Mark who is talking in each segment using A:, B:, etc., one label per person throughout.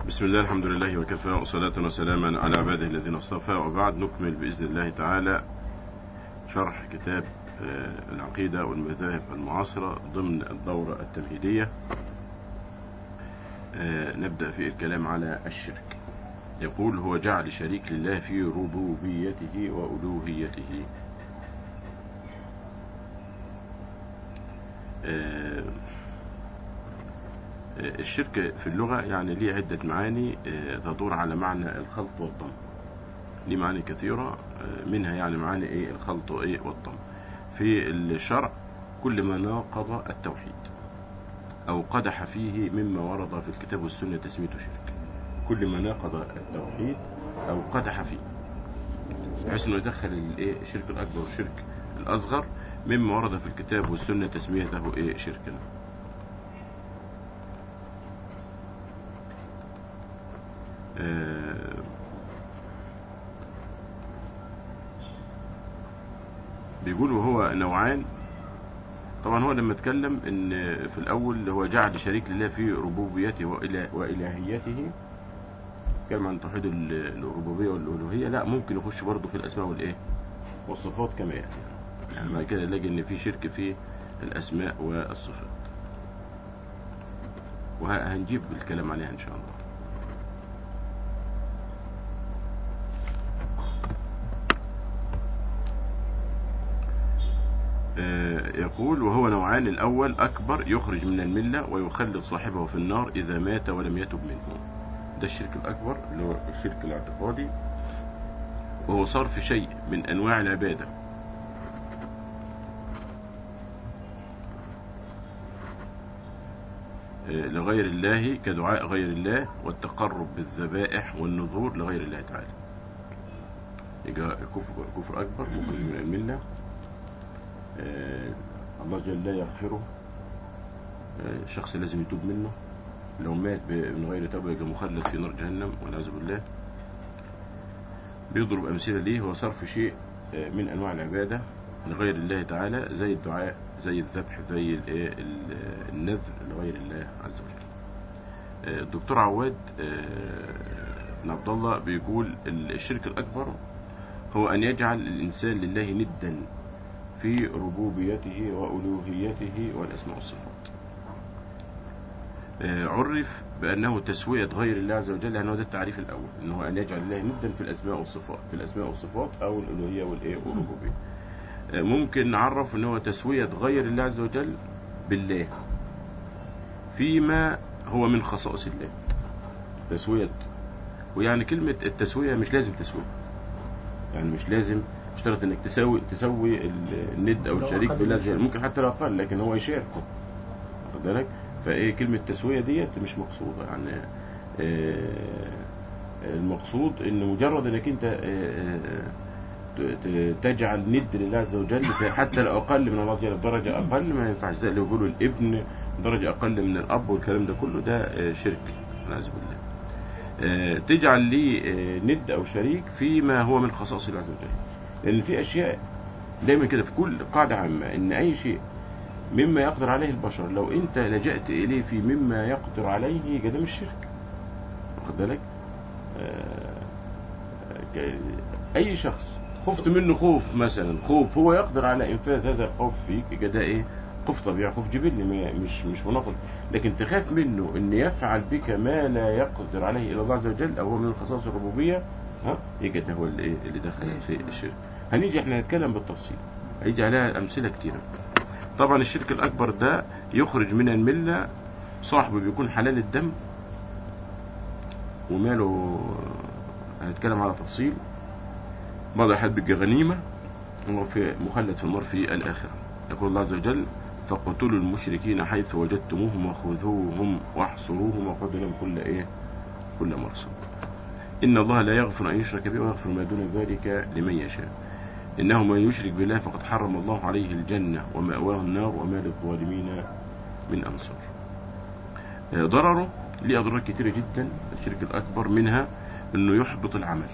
A: بسم الله الحمد لله وكفى وصلاة وسلاما على عباده الذين اصطفى وبعد نكمل بإذن الله تعالى شرح كتاب آه، العقيدة والمذاهب المعاصرة ضمن الدورة التمهيدية آه، نبدأ في الكلام على الشرك يقول هو جعل شريك لله في ربوبيته وألوهيته آه، الشرك في اللغة يعني ليه عدة معاني آه، تدور على معنى الخلط والضم ليه معاني كثيرة آه، منها يعني معاني ايه الخلط وايه والضم في الشرع كل ما ناقض التوحيد او قدح فيه مما ورد في الكتاب والسنة تسميته شرك كل ما ناقض التوحيد او قدح فيه بحيث انه يدخل الايه الشرك الاكبر والشرك الاصغر مما ورد في الكتاب والسنة تسميته ايه شركا آه، بيقول وهو نوعان طبعا هو لما اتكلم ان في الاول هو جعل شريك لله في ربوبيته وإله والهيته اتكلم عن توحيد ال- الربوبيه والالوهيه لا ممكن يخش برضه في الاسماء والايه والصفات كما ياتي يعني بعد كده نلاقي ان في شرك في الاسماء والصفات وهنجيب الكلام عليها ان شاء الله آه، يقول وهو نوعان الأول أكبر يخرج من الملة ويخلد صاحبه في النار إذا مات ولم يتب منه ده الشرك الأكبر اللي هو الشرك الاعتقادي وهو صرف شيء من أنواع العبادة آه، لغير الله كدعاء غير الله والتقرب بالذبائح والنذور لغير الله تعالى يبقى كفر كفر أكبر مخرج من الملة آه، الله جل لا يغفره آه، الشخص لازم يتوب منه لو مات ب- من غير توبة يبقى مخلد في نار جهنم والعياذ بالله بيضرب أمثلة ليه هو صرف شيء آه، من أنواع العبادة لغير الله تعالى زي الدعاء زي الذبح زي الإيه، ال- النذر لغير الله عز وجل آه، الدكتور عواد آه، بن عبد الله بيقول الشرك الأكبر هو أن يجعل الإنسان لله ندا في ربوبيته وألوهيته والأسماء والصفات آه، عرف بأنه تسوية غير الله عز وجل يعني هو ده التعريف الأول أنه أن يجعل الله ندا في الأسماء والصفات في الأسماء والصفات أو الألوهية والإيه والربوبية آه، ممكن نعرف أنه تسوية غير الله عز وجل بالله فيما هو من خصائص الله تسوية ويعني كلمة التسوية مش لازم تسوية يعني مش لازم اشترط انك تسوي تسوي ال- الند او
B: لو
A: الشريك
B: أقل
A: بالله
B: من
A: جل. ممكن حتى لو اقل لكن هو يشاركه واخد بالك فايه كلمه تسويه ديت مش مقصوده يعني آه، المقصود ان مجرد انك انت آه، آه، ت- ت- تجعل ند لله عز وجل حتى لو اقل من الله جل بدرجه اقل ما ينفعش زي اللي يقولوا الابن درجه اقل من الاب والكلام ده كله ده آه، شرك والعياذ بالله آه، تجعل لي آه، ند او شريك فيما هو من خصائص الله عز وجل لان في اشياء دايما كده في كل قاعده عامه ان اي شيء مما يقدر عليه البشر لو انت لجأت اليه في مما يقدر عليه يبقى ده مش شرك واخد بالك آه، ك- اي شخص خفت منه خوف مثلا خوف هو يقدر على انفاذ هذا الخوف فيك يبقى ده ايه خوف طبيعي خوف جبلي ما- مش مش مناقض لكن تخاف منه ان يفعل بك ما لا يقدر عليه الا الله عز وجل او هو من خصائص الربوبيه ها يبقى ده هو اللي إيه؟ اللي دخل في الشرك هنيجي احنا نتكلم بالتفصيل هيجي عليها امثله كتيره طبعا الشرك الاكبر ده يخرج من المله صاحبه بيكون حلال الدم وماله هنتكلم على تفصيل بعض الحالات بيبقى غنيمه هو في مخلد في النار في الاخره يقول الله عز وجل فاقتلوا المشركين حيث وجدتموهم وخذوهم واحصروهم وقعدوا لهم كل ايه كل مرصد ان الله لا يغفر ان يشرك به ويغفر ما دون ذلك لمن يشاء انه من يشرك بالله فقد حرم الله عليه الجنه ومأواه النار وما للظالمين من انصار آه، ضرره ليه اضرار كتيره جدا الشرك الاكبر منها انه يحبط العمل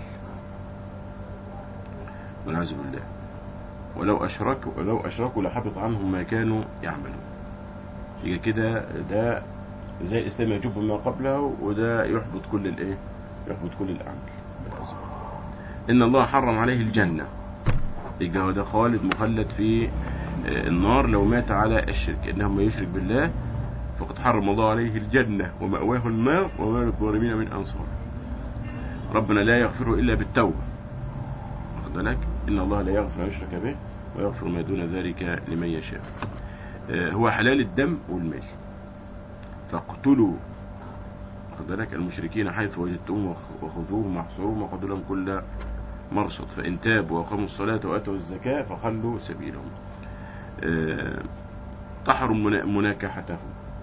A: والعياذ بالله ولو أشركوا ولو أشركوا لحبط عنهم ما كانوا يعملون يبقى كده ده زي الاسلام يجب ما قبله وده يحبط كل الايه يحبط كل الاعمال ان الله حرم عليه الجنه يبقى هو ده خالد مخلد في آه، النار لو مات على الشرك انه من يشرك بالله فقد حرم الله عليه الجنه ومأواه النار وما للظالمين من انصار ربنا لا يغفر الا بالتوبه واخد بالك ان الله لا يغفر ما يشرك به ويغفر ما دون ذلك لمن يشاء آه، هو حلال الدم والمال فاقتلوا واخد بالك المشركين حيث وجدتموهم وخ- وخذوهم واحصروهم وقعدوا لهم كل مرصد فإن تابوا وأقاموا الصلاة وآتوا الزكاة فخلوا سبيلهم آه، تحرم منا- مناكحتهم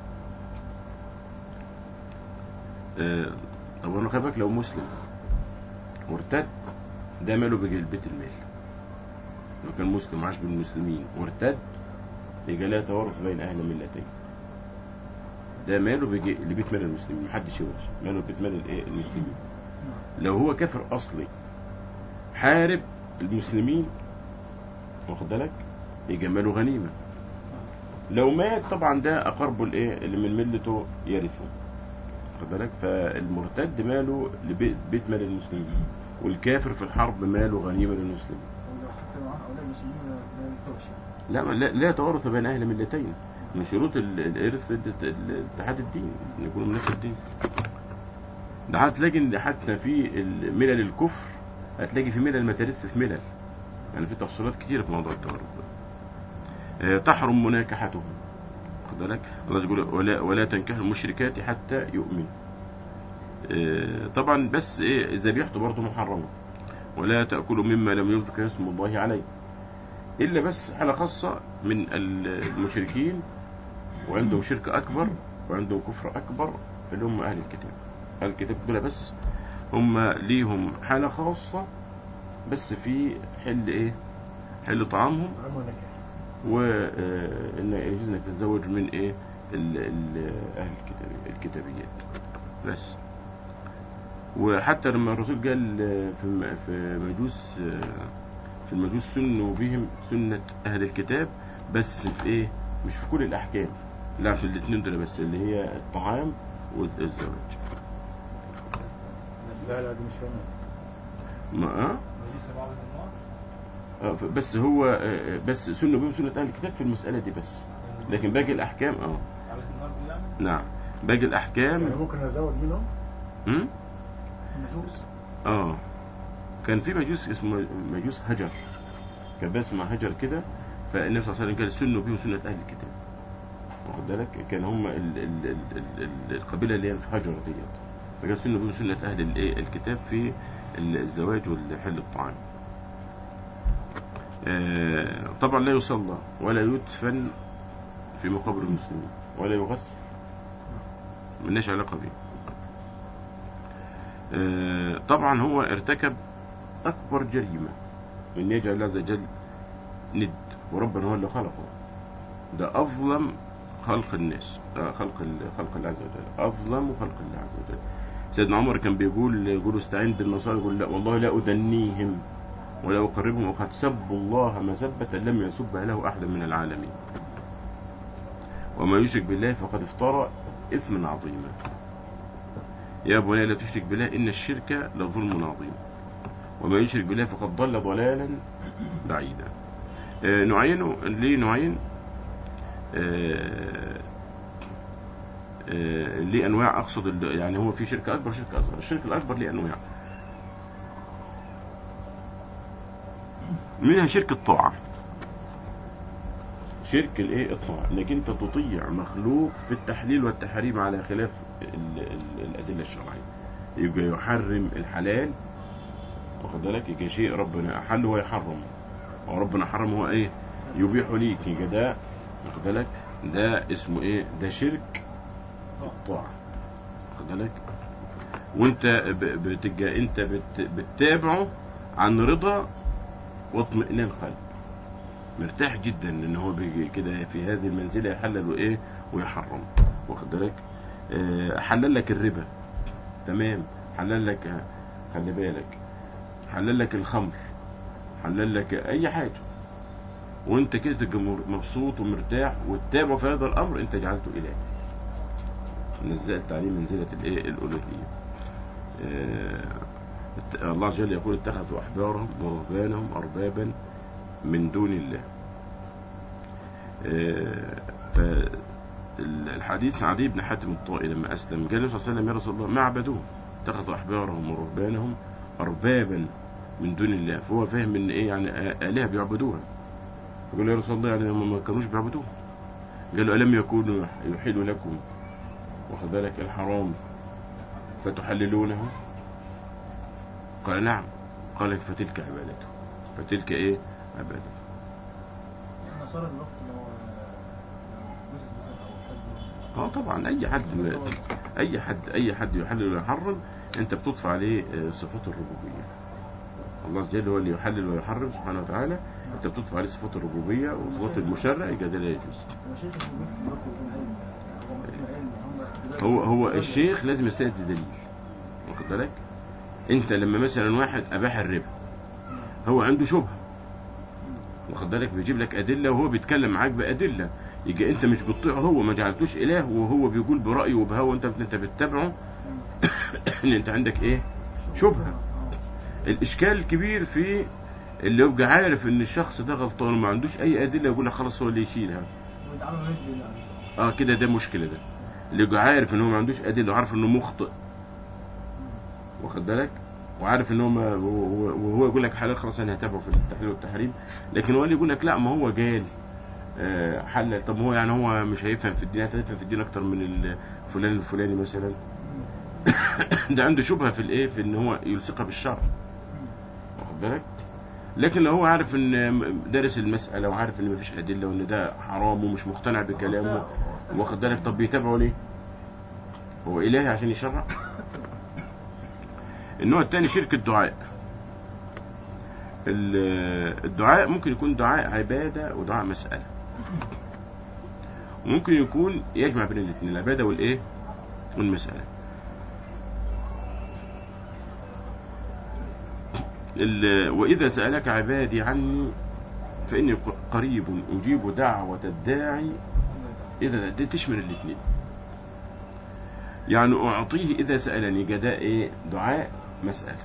A: آه، طب انا خلي بالك لو مسلم وارتد ده ماله بيجي بيت المال لو كان مسلم عاش بالمسلمين وارتد يبقى لا توارث بين اهل ملتين ده ماله بيجي لبيت مال المسلمين محدش يورث ماله بيت مال الايه المسلمين لو هو كافر اصلي حارب المسلمين واخد بالك يبقى ماله غنيمه لو مات طبعا ده اقربه الايه اللي من ملته يرثه واخد بالك فالمرتد ماله لبيت بيت مال المسلمين والكافر في الحرب ماله غنيمه للمسلمين
B: ولو حتى معاه أولاد مسلمين ما ينفعش
A: لا ما- لا, لا توارث بين اهل ملتين من شروط ال- الارث الت- ال- اتحاد الدين ان يكونوا من نفس الدين ده هتلاقي ان حتى في ال- ملل الكفر هتلاقي في ملل ما ترث في ملل يعني في تفصيلات كتيره في موضوع التوارث ده آه، تحرم مناكحتهم خد بالك الله يقول ولا ولا تنكحوا المشركات حتى يؤمنوا آه، طبعا بس ايه ذبيحته برضه محرمه ولا تاكلوا مما لم يذكر اسم الله عليه الا بس حاله خاصه من المشركين وعندهم شرك اكبر وعندهم كفر اكبر اللي هم اهل الكتاب اهل الكتاب دول بس هم ليهم حاله خاصه بس في حل ايه حل طعامهم
B: عمو نكاح
A: وان يجوز انك تتزوج من ايه ال ال اهل الكتاب الكتابيات بس وحتى لما الرسول قال في م- في مجوس في المجوس سنوا بهم سنة أهل الكتاب بس في إيه؟ مش في كل الأحكام لا في الاثنين دول بس اللي هي الطعام والزواج
B: لا لا دي مش فاهمة
A: ما آه؟ آه، ف- بس هو آه، بس سنوا بهم سنة أهل الكتاب في المسألة دي بس لكن باقي الأحكام اه نعم باقي
B: يعني
A: الأحكام
B: ممكن أزود منهم
A: هم؟
B: المجوس
A: اه كان في مجوس اسمه مجوس هجر كان بيسمع هجر كده فالنبي صلى الله عليه وسلم قال سنوا بهم سنة أهل الكتاب واخد بالك كان هم ال ال ال ال ال القبيلة اللي هي في هجر ديت فقال سنوا بهم سنة أهل الايه الكتاب في الزواج والحل الطعام آه، طبعا لا يصلى ولا يدفن في مقابر المسلمين ولا يغسل ملناش علاقة بيه آه، طبعا هو ارتكب أكبر جريمة من يجعل الله عز وجل ند وربنا هو اللي خلقه ده أظلم خلق الناس آه، خلق ال- خلق الله عز وجل أظلم خلق الله عز وجل سيدنا عمر كان بيقول يقول استعين بالنصارى يقول لا والله لا أدنيهم ولا أقربهم وقد سبوا الله مذبة لم يسبها له أحد من العالمين وما يشرك بالله فقد افترى إثما عظيما يا بني لا تشرك بالله إن الشرك لظلم عظيم وما يشرك بالله فقد ضل ضلالا بعيدا آه، نوعين ليه نوعين آه، آه، ليه انواع اقصد ال- يعني هو في شرك اكبر شرك اصغر الشرك الاكبر ليه انواع منها شرك الطاعه شرك الايه الطاعه انك انت تطيع مخلوق في التحليل والتحريم على خلاف ال- ال- الادله الشرعيه يبقى يحرم الحلال واخد بالك يبقى شيء ربنا احله ويحرم وربنا حرم هو ايه يبيح ليك يبقى ده واخد بالك ده اسمه ايه ده شرك في الطاعه واخد بالك وانت ب- بتجا انت بت بتتابعه عن رضا واطمئنان قلب مرتاح جدا ان هو بيجي كده في هذه المنزله يحلل وايه ويحرم واخد بالك آه، حلل لك الربا تمام حلل لك خلي بالك حلل لك الخمر حلل لك اي حاجه وانت كده تبقى مر- مبسوط ومرتاح وتتابع في هذا الامر انت جعلته اله نزل التعليم منزلة الايه الألوهية آه، الت- الله عز وجل يقول اتخذوا أحبارهم ورهبانهم أربابا من دون الله آه، فالحديث عدي بن حاتم الطائي لما أسلم قال النبي صلى الله عليه وسلم يا رسول الله ما عبدوه اتخذوا أحبارهم ورهبانهم أربابا من دون الله فهو فاهم ان ايه يعني آ- آلهة بيعبدوها يقول له يا رسول الله يعني هم ما كانوش بيعبدوها قال له ألم يكونوا يحل لكم واخد بالك الحرام فتحللونه قال نعم قال فتلك عبادته فتلك ايه عبادته
B: النصارى الوقت اللي هو جوزيس مثلا او حد
A: اه طبعا اي حد اي حد اي حد يحلل ويحرم انت بتضفى عليه آه، صفات الربوبيه الله عز وجل هو اللي يحلل ويحرم سبحانه وتعالى انت بتضفى عليه صفات الربوبيه وصفات المشرع يبقى ده لا يجوز
B: هو شايف ان المفتي برضه بدون علم هو بدون علم هم دلوقتي-
A: هو هو الشيخ لازم يستند دليل واخد بالك انت لما مثلا واحد اباح الربا هو عنده شبهه واخد بالك بيجيب لك ادله وهو بيتكلم معاك بادله يجي انت مش بتطيعه هو ما جعلتوش اله وهو بيقول برايه وبهوى وانت انت بتتبعه ان انت عندك ايه شبهه
B: آه.
A: الاشكال الكبير في اللي يبقى عارف ان الشخص ده غلطان وما عندوش اي ادله يقول لك خلاص هو اللي يشيلها
B: ويتعامل ند يعني
A: اه كده ده مشكله ده اللي يبقى عارف ان هو ما عندوش ادله وعارف انه مخطئ واخد بالك وعارف ان هو ما وهو وهو يقول لك حلال خلاص انا هتابعه في التحليل والتحريم لكن هو اللي يقول لك لا ما هو جال آه، حلل طب ما هو يعني هو مش هيفهم في الدين هيفهم في الدين اكتر من ال- فلان الفلاني مثلا ده عنده شبهه في الايه في ان هو يلصقها بالشرع واخد بالك لكن لو هو عارف ان دارس المساله وعارف ان مفيش ادله وان ده حرام ومش مقتنع بكلامه واخد بالك طب بيتابعه ليه؟ هو الهي عشان يشرع؟ النوع الثاني شرك الدعاء ال- الدعاء ممكن يكون دعاء عبادة ودعاء مسألة وممكن يكون يجمع بين الاثنين العبادة والايه والمسألة ال- وإذا سألك عبادي عني فإني قريب أجيب دعوة الداعي إذا دي تشمل الاثنين يعني أعطيه إذا سألني جداء إيه دعاء مسألة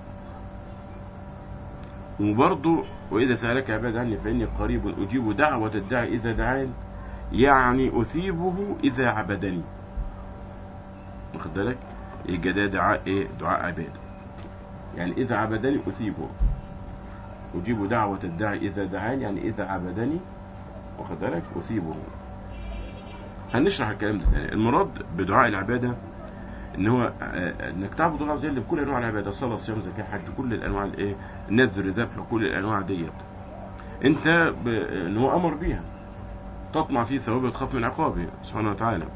A: وبرضه وإذا سألك عباد عني فإني قريب أجيب دعوة الداعي إذا دعان يعني أثيبه إذا عبدني واخد بالك يبقى ده دعاء إيه دعاء عبادة يعني إذا عبدني أثيبه أجيب دعوة الداعي إذا دعان يعني إذا عبدني واخد بالك أثيبه هنشرح الكلام ده تاني المراد بدعاء العبادة ان هو آه، انك تعبد الله عز وجل بكل انواع العباده صلاه صيام زكاه حج كل الانواع الايه نذر ذبح كل الانواع ديت انت ب... ان هو امر بيها تطمع في ثوابه وتخاف من عقابه سبحانه وتعالى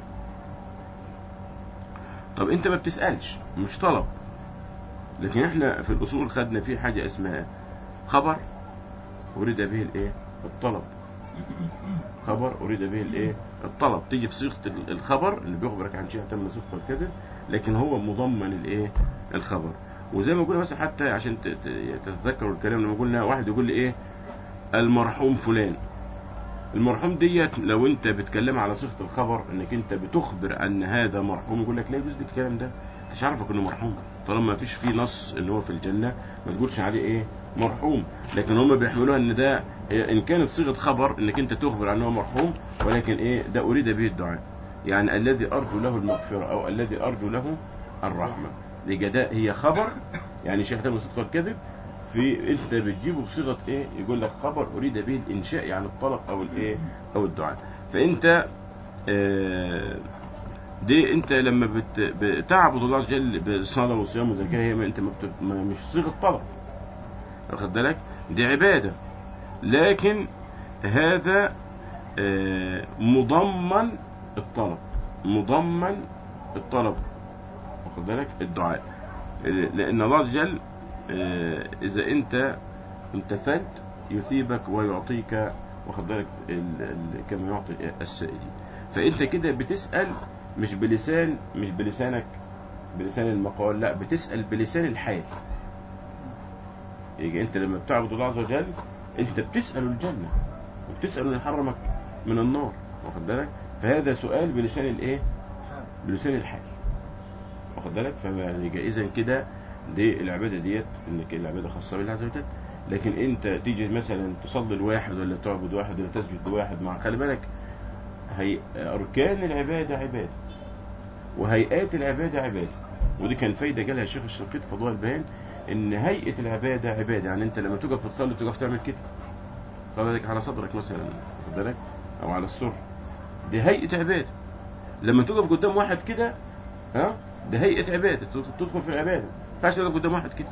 A: طب انت ما بتسالش مش طلب لكن احنا في الاصول خدنا فيه حاجه اسمها خبر اريد به الايه الطلب خبر اريد به الايه الطلب تيجي في صيغه ال- الخبر اللي بيخبرك عن شيء تم صدقه الكذب لكن هو مضمن الايه الخبر وزي ما قلنا مثلا حتى عشان ت- ت- تتذكروا الكلام لما قلنا واحد يقول لي ايه المرحوم فلان المرحوم ديت لو انت بتكلم على صيغه الخبر انك انت بتخبر ان هذا مرحوم يقول لك لا يجوز لك الكلام ده مش عارفك انه مرحوم طالما ما فيش فيه نص ان هو في الجنه ما تقولش عليه ايه مرحوم لكن هم بيحملوها ان ده هي ان كانت صيغه خبر انك انت تخبر عنه مرحوم ولكن ايه ده اريد به الدعاء يعني الذي ارجو له المغفره او الذي ارجو له الرحمه يبقى ده هي خبر يعني شيخ تم صدق الكذب في انت بتجيبه بصيغه ايه يقول لك خبر اريد به الانشاء يعني الطلب او الايه او الدعاء فانت آه دي انت لما بت... بتعبد الله عز وجل بصلاه وصيام وزكاه هي ما انت ما بت... ما مش صيغه طلب واخد بالك دي عباده لكن هذا آه، مضمن الطلب مضمن الطلب واخد بالك الدعاء آه، لان الله عز وجل آه، اذا انت امتثلت يثيبك ويعطيك واخد بالك ال- ال- كما يعطي السائلين فانت كده بتسال مش بلسان مش بلسانك بلسان المقال لا بتسال بلسان الحال يجي انت لما بتعبد الله عز وجل انت بتسال الجنه وبتسال ان يحرمك من النار واخد بالك فهذا سؤال بلسان الايه بلسان الحال واخد بالك فيبقى اذا كده دي العباده ديت انك العباده خاصه بالله عز وجل لكن انت تيجي مثلا تصلي لواحد ولا تعبد واحد ولا تسجد لواحد مع خلي بالك هي اركان العباده عباده وهيئات العباده عباده ودي كان فايده جالها الشيخ الشنقيطي في ضوء البيان ان هيئه العباده عباده يعني انت لما تقف تصلي تقف تعمل كده صدرك على صدرك مثلا واخد بالك او على السر دي هيئه عباده لما تقف قدام واحد كده ها ده هيئه عباده تدخل في العباده ما ينفعش تقف قدام واحد كده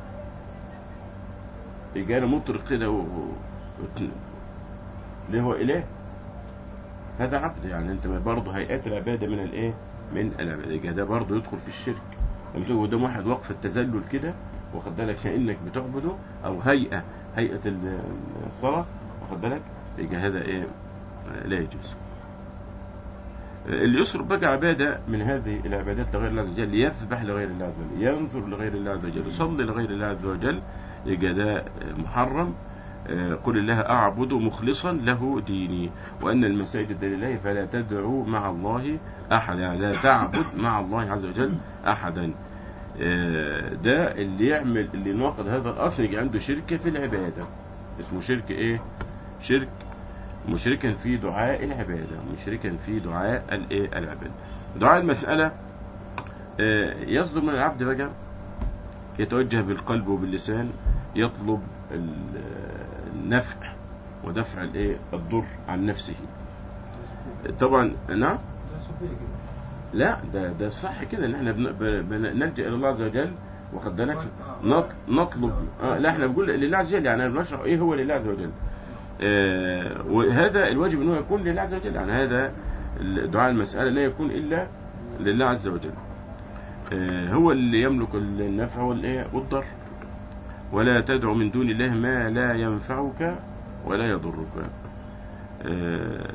A: يجي انا مطرق كده و... و... ليه هو اله هذا عبد يعني انت برضه هيئات العباده من الايه من العباده يجي ده برضه يدخل في الشرك لما تقف قدام واحد وقف التذلل كده واخد بالك كانك بتعبده او هيئه هيئه ال- الصلاه واخد بالك يجي هذا ايه لا يجوز اللي يصرف بقى عبادة من هذه العبادات لغير الله عز وجل يذبح لغير الله عز وجل ينظر لغير الله عز وجل يصلي لغير الله عز وجل يبقى ده محرم آه، قل الله أعبد مخلصا له ديني وأن المساجد لله فلا تدعوا مع الله أحدا يعني لا تعبد مع الله عز وجل أحدا آه، ده اللي يعمل اللي يناقض هذا الأصل يجي عنده شركة في العبادة اسمه شرك إيه؟ شرك مشركا في دعاء العبادة مشركا في دعاء الايه العبادة دعاء المسألة آه، يصدر من العبد بقى يتوجه بالقلب وباللسان يطلب ال- النفع ودفع الايه الضر عن نفسه طبعا نعم
B: ده صوفية كده
A: لا ده ده صح كده ان احنا بن- ب- بن- نلجا الى الله عز وجل واخد بالك نط- نطلب آه لا احنا بنقول لله عز وجل يعني بنشرح ايه هو لله عز وجل آه وهذا الواجب انه يكون لله عز وجل يعني هذا دعاء المسألة لا يكون الا لله عز وجل آه هو اللي يملك النفع والايه والضر ولا تدع من دون الله ما لا ينفعك ولا يضرك آه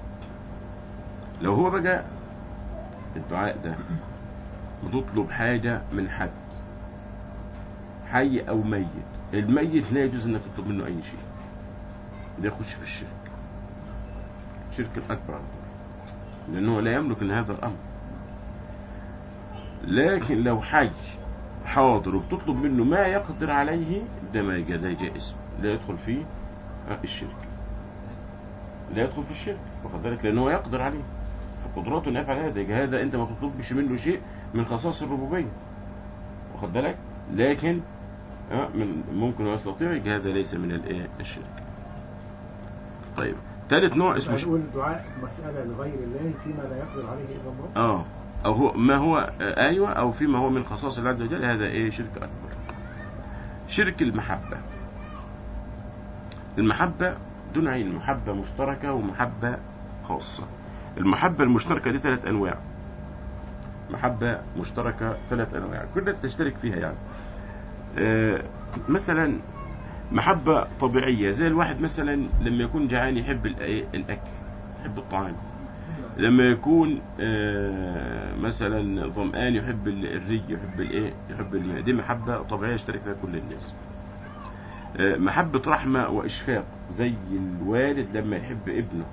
A: لو هو بقى الدعاء ده بتطلب حاجة من حد حي أو ميت الميت لا يجوز أنك تطلب منه أي شيء ده يخش في الشرك الشرك الأكبر لأنه لا يملك إن هذا الأمر لكن لو حي حاضر وبتطلب منه ما يقدر عليه ده ما يجي- ده جائز لا يدخل فيه آه، الشرك لا يدخل في الشرك واخد بالك لأنه هو يقدر عليه فقدراته انه يفعل هذا يبقى هذا انت ما تطلبش منه شيء من خصائص الربوبيه واخد بالك لكن آه، من ممكن هو يستطيع يبقى هذا ليس من الايه الشرك طيب ثالث نوع اسمه ش...
C: يقول دعاء مسألة لغير الله فيما لا يقدر عليه إلا الله
A: اه او هو ما هو آه، ايوه او فيما هو من خصائص الله عز وجل هذا ايه شرك اكبر شرك المحبه المحبه دون عين محبه مشتركه ومحبه خاصه المحبه المشتركه دي ثلاث انواع محبه مشتركه ثلاث انواع كل الناس تشترك فيها يعني آه، مثلا محبه طبيعيه زي الواحد مثلا لما يكون جعان يحب الأ- الاكل يحب الطعام لما يكون آه، مثلا ظمآن يحب ال- الري يحب الايه يحب الماء دي محبة طبيعية يشترك فيها كل الناس آه، محبة رحمة وإشفاق زي الوالد لما يحب ابنه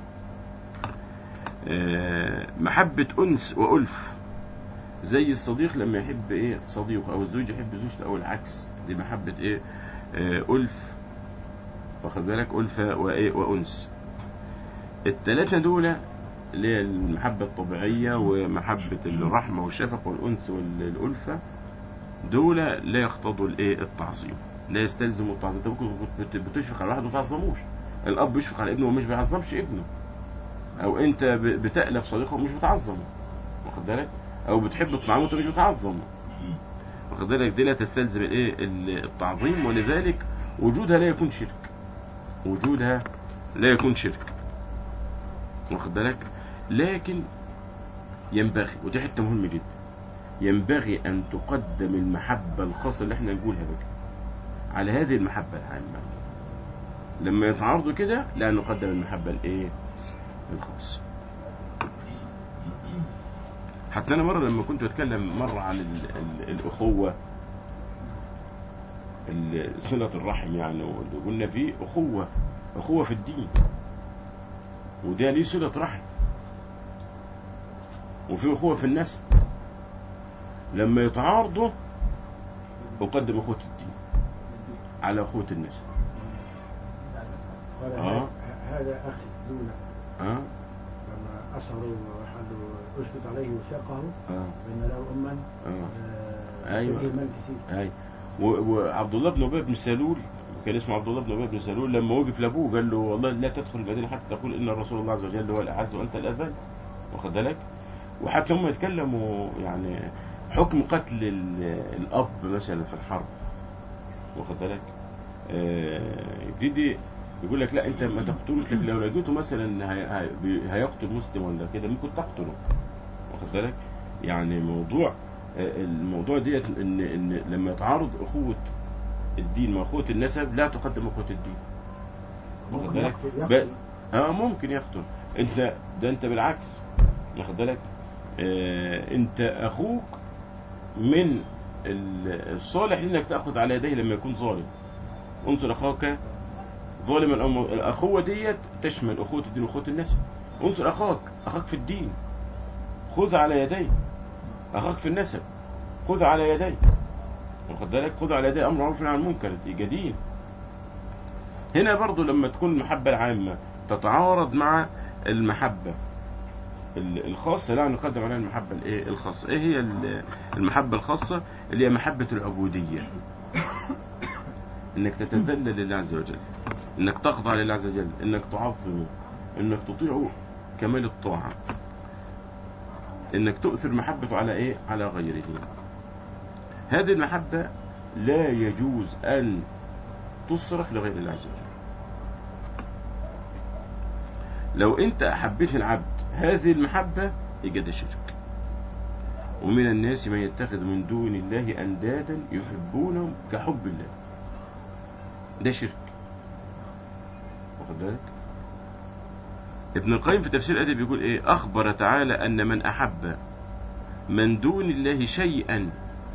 A: آه، محبة أنس وألف زي الصديق لما يحب ايه صديقه او الزوج يحب زوجته او العكس دي محبة ايه آه، ألف واخد بالك ألفة وإيه وأنس الثلاثة دول اللي هي المحبة الطبيعية ومحبة الرحمة والشفقة والأنس والألفة دول لا يقتضوا الايه التعظيم لا يستلزموا التعظيم انت ممكن بت- بتشفق على واحد وما تعظموش الأب يشفق على ابنه ومش بيعظمش ابنه أو أنت ب- بتألف صديقه ومش بتعظمه واخد بالك أو بتحب الطعام وأنت مش بتعظمه واخد بالك دي لا تستلزم الايه ال- التعظيم ولذلك وجودها لا يكون شرك وجودها لا يكون شرك واخد بالك لكن ينبغي ودي حته مهمه جدا ينبغي ان تقدم المحبه الخاصه اللي احنا نقولها بقى على هذه المحبه العامه لما يتعارضوا كده لا نقدم المحبه الايه الخاصه حتى انا مره لما كنت بتكلم مره عن ال ال الاخوه ال- صله الرحم يعني وقلنا فيه اخوه اخوه في الدين وده ليه صله رحم وفي اخوه في النسب لما يتعارضوا اقدم اخوه الدين على اخوه النسب
C: قال
A: آه.
C: ه- هذا أخي دون
A: اه
C: لما أشعروا وحلوا أشبت عليه وثاقه
A: اه
C: فإن له أما
A: اه
C: آه،
A: أيوة.
C: تبقي المال كثير
A: اي و- وعبد الله بن ابي بن سلول كان اسمه عبد الله بن ابي بن سلول لما وقف لابوه قال له والله لا تدخل المدينه حتى تقول ان الرسول الله عز وجل هو الاعز وانت الاذل واخد بالك وحتى هم يتكلموا يعني حكم قتل ال- الاب مثلا في الحرب واخد بالك آه، يبتدي يقول لك لا انت ما تقتلوش لكن لو لقيته مثلا هي- هي- بي- هيقتل مسلم ولا كده ممكن تقتله واخد بالك يعني موضوع آه، الموضوع ديت ان ان لما يتعارض اخوه الدين مع اخوه النسب لا تقدم اخوه الدين واخد
C: ممكن
A: بالك
C: يقتل-
A: ب-
C: يقتل.
A: اه ممكن يقتل انت ده انت بالعكس واخد بالك آه انت اخوك من ال- الصالح انك تاخذ على يديه لما يكون ظالم انصر اخاك ظالما او م- الاخوه ديت تشمل اخوه الدين واخوه النسب انصر اخاك اخاك في الدين خذ على يديه اخاك في النسب خذ على يديه واخد بالك خذ على يديه امر معروف عن المنكر دي جديد هنا برضو لما تكون المحبة العامة تتعارض مع المحبة ال- الخاصة لا نقدم عليها المحبة الايه الخاصة ايه هي ال- المحبة الخاصة اللي هي محبة العبودية انك تتذلل لله عز وجل انك تخضع لله عز وجل انك تعظمه انك تطيعه كمال الطاعة انك تؤثر محبته على ايه على غيره هذه المحبة لا يجوز ان تصرف لغير الله عز وجل لو انت حبيت العبد هذه المحبة يبقى ده شرك ومن الناس من يتخذ من دون الله أندادا يحبونهم كحب الله ده شرك واخد بالك ابن القيم في تفسير الأدب بيقول ايه أخبر تعالى أن من أحب من دون الله شيئا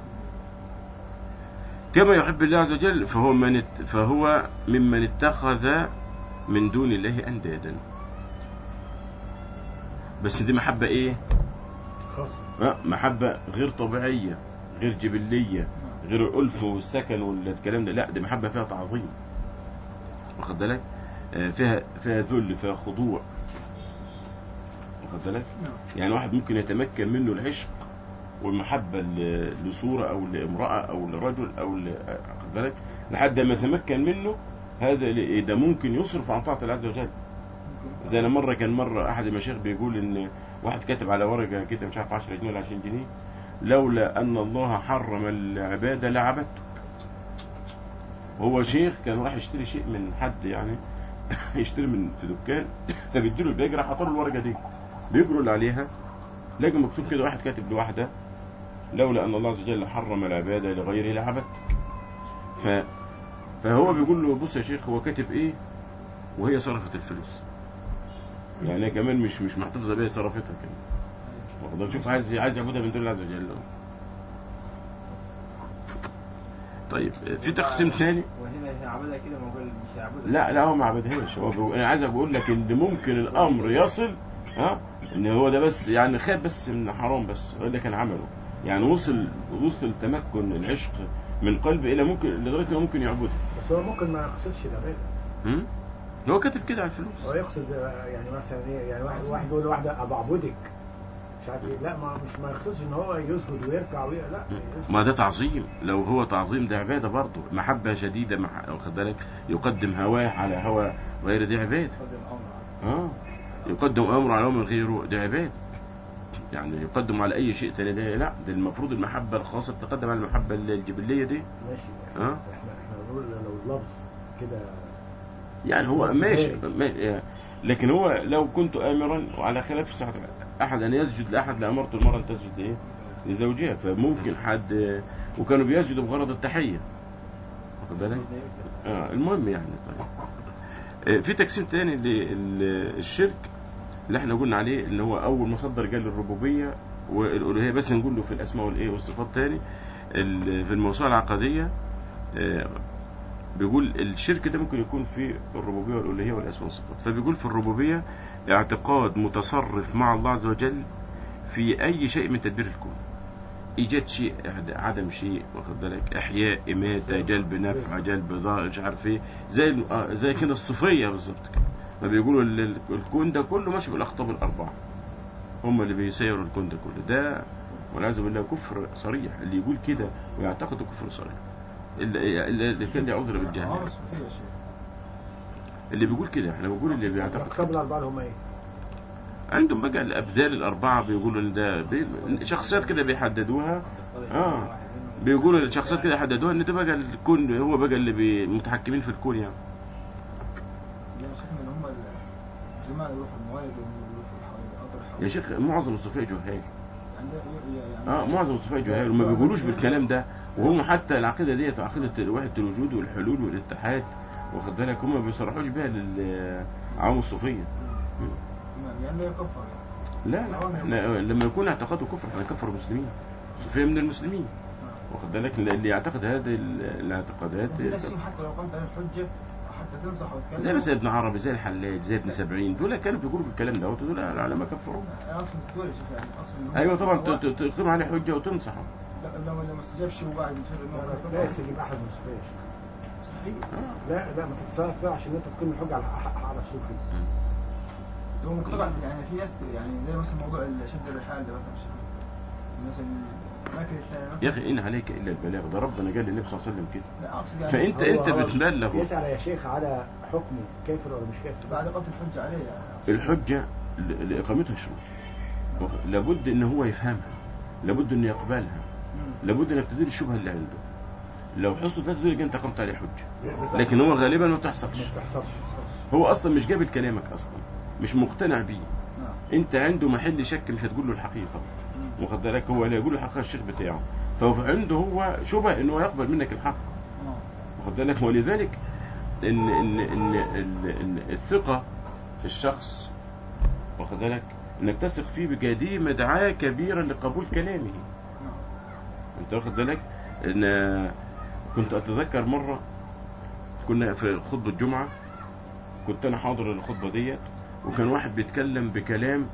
A: كما يحب الله عز وجل فهو من ات- فهو ممن اتخذ من دون الله اندادا بس دي محبه ايه
C: خاصة
A: آه، محبه غير طبيعيه غير جبليه غير الالف والسكن والكلام ده لا دي محبه فيها تعظيم واخد بالك آه، فيها فيها ذل فيها خضوع واخد بالك
B: نعم.
A: يعني واحد ممكن يتمكن منه العشق والمحبة ل- لصورة أو لامرأة أو لرجل أو ل... واخد بالك لحد ما يتمكن منه هذا ل- ده ممكن يصرف عن طاعة الله عز وجل زي أنا مرة كان مرة أحد المشايخ بيقول إن واحد كاتب على ورقة كده مش عارف 10 جنيه ولا 20 جنيه لولا أن الله حرم العبادة لعبدته هو شيخ كان راح يشتري شيء من حد يعني يشتري من في دكان فبيديله الباقي راح حاطط له الورقة دي بيجروا اللي عليها لقى مكتوب كده واحد كاتب لواحدة لولا أن الله عز وجل حرم العبادة لغيره لعبدتك ف... فهو بيقول له بص يا شيخ هو كاتب ايه وهي صرفت الفلوس يعني هي كمان مش مش محتفظة بيها صرفتها كمان واخد بالك؟ شوف عايز عايز يعبدها من دون الله عز وجل طيب في تقسيم ثاني
D: وهنا هي عبدها كده ما هو قال مش هيعبدها
A: لا لا هو ما عبدهاش هو بيقول انا عايز اقول لك ان ممكن الامر يصل ها ان هو ده بس يعني خاف بس من حرام بس هو اللي كان عمله يعني وصل وصل تمكن العشق من قلبه الى ممكن لدرجه انه ممكن يعبدها
C: بس هو ممكن ما يقصدش العبادة
A: هم؟ هو كاتب كده على الفلوس
C: هو يقصد آه، يعني مثلا ايه يعني واحد واحد يقول لواحده ابعبدك مش عارف ايه لا ما مش ما يقصدش ان هو يسجد ويركع وي... لا يسجد.
A: ما ده تعظيم لو هو تعظيم ده عباده برضه محبه شديده مع واخد بالك يقدم هواه على هوى غير دي عباده
D: قدم امر
A: اه يقدم امر على امر غيره ده عباده يعني يقدم على اي شيء تاني ده لا ده المفروض المحبه الخاصه تقدم على المحبه الجبليه دي
C: ماشي
A: اه
C: احنا احنا بنقول لو اللفظ كده
A: يعني هو
C: نفس
A: ماشي
C: ذلك.
A: ما- لكن هو لو كنت امرا وعلى خلاف صحه احد ان يسجد لاحد لامرت المراه ان تسجد ايه لزوجها فممكن حد وكانوا بيسجدوا بغرض التحيه واخد بالك آه المهم يعني طيب آه في تقسيم تاني للشرك اللي احنا قلنا عليه اللي هو اول مصدر جال الربوبيه والالوهيه بس نقول له في الاسماء والايه والصفات تاني ال- في الموسوعه العقديه آه، بيقول الشرك ده ممكن يكون في الربوبيه والالوهيه والاسماء والصفات فبيقول في الربوبيه اعتقاد متصرف مع الله عز وجل في اي شيء من تدبير الكون ايجاد شيء إعد- عدم شيء واخد بالك احياء اماته جلب نفع جلب ضار مش عارف ايه زي ال- آه، زي كده الصوفيه بالظبط كده ما بيقولوا ال- ال- الكون ده كله ماشي بالاخطاب الاربعه هم اللي بيسيروا الكون ده كله ده والعياذ بالله كفر صريح اللي يقول كده ويعتقد كفر صريح اللي, اللي اللي كان ليه عذر بالجهل
B: عمر الصوفية يا شيخ
A: اللي بيقول كده احنا بنقول اللي بيعتقد
C: الأقطاب
A: كده.
C: الأربعة اللي هم إيه؟
A: عندهم بقى الابدال الاربعه بيقولوا ان ده بي... شخصيات كده بيحددوها اه بيقولوا الشخصيات كده يحددوها ان ده بقى الكون هو بقى اللي بي- متحكمين في الكون يعني
B: يعني شيخنا ان هم الجماعة اللي يروحوا الموالد ويروحوا الحوالي قطر الحوالي
A: يا شيخ معظم الصوفيه جهال
B: يعني ده يعني
A: اه معظم الصوفيه جهال وما بيقولوش بالكلام ده وهم حتى العقيده ديت عقيده وحده الوجود والحلول والاتحاد واخد بالك هم ما بيصرحوش بيها للعوام الصوفيه
B: يعني لا يكفر يعني
A: لا لا احنا لما يكون اعتقاده كفر احنا نكفر المسلمين الصوفيه من المسلمين واخد بالك اللي يعتقد هذه ال- الاعتقادات
B: في ناس فيهم حتى لو قمت عليه الحجة حتى تنصح وتكلم
A: زي مثلا ابن عربي زي الحلاج زي ابن سبعين دول كانوا بيقولوا بالكلام ده ودول العلماء كفروا
B: انا اقصد في دول يا شيخ يعني اقصد ان هم
A: ايوه طبعا
B: هو-
A: ت- ت- تقيم عليه حجه وتنصحه
B: لا لو لو ما استجابش وقاعد يتفرج
C: لا لا يستجيب أحد من الصوفية
B: صحيح
A: آه.
C: لا لا ما تتصرف فيها عشان أنت تقيم الحجة على على الصوفي
B: هو مقتطع يعني في ناس يعني زي مثلا موضوع شد الرحال ده مثلا مش عارف. الناس الاماكن الثانيه
A: يا اخي ان عليك الا البلاغ ده ربنا قال للنبي صلى الله عليه وسلم كده
B: لا اقصد يعني
A: فانت
C: هو-
A: انت
C: هو
A: بتبلغ
C: يسأل يا شيخ على حكمه كافر ولا مش كافر
B: بعد قتل الحجه عليه يعني
A: الحجه ل- لاقامتها شروط وخ- لابد ان هو يفهمها لابد انه يقبلها
B: مم.
A: لابد انك تدير الشبهه اللي عنده لو حصلت لا تدير يبقى انت قمت عليه حجه لكن هو غالبا ما
C: ما
A: بتحصلش
C: بتحصلش
A: هو اصلا مش قابل كلامك اصلا مش مقتنع بيه
B: نعم
A: انت عنده محل شك مش هتقول له الحقيقه
B: مم.
A: واخد بالك هو لا يقول له الحقيقه الشيخ بتاعه فهو عنده هو شبهه انه يقبل منك الحق
B: نعم.
A: واخد بالك ولذلك ان ان ان, إن, إن الثقه في الشخص واخد بالك انك تثق فيه بجديه مدعاه كبيره لقبول كلامه
B: نعم.
A: انت واخد بالك ان كنت اتذكر مره كنا في خطبه الجمعه كنت انا حاضر الخطبه ديت وكان واحد بيتكلم بكلام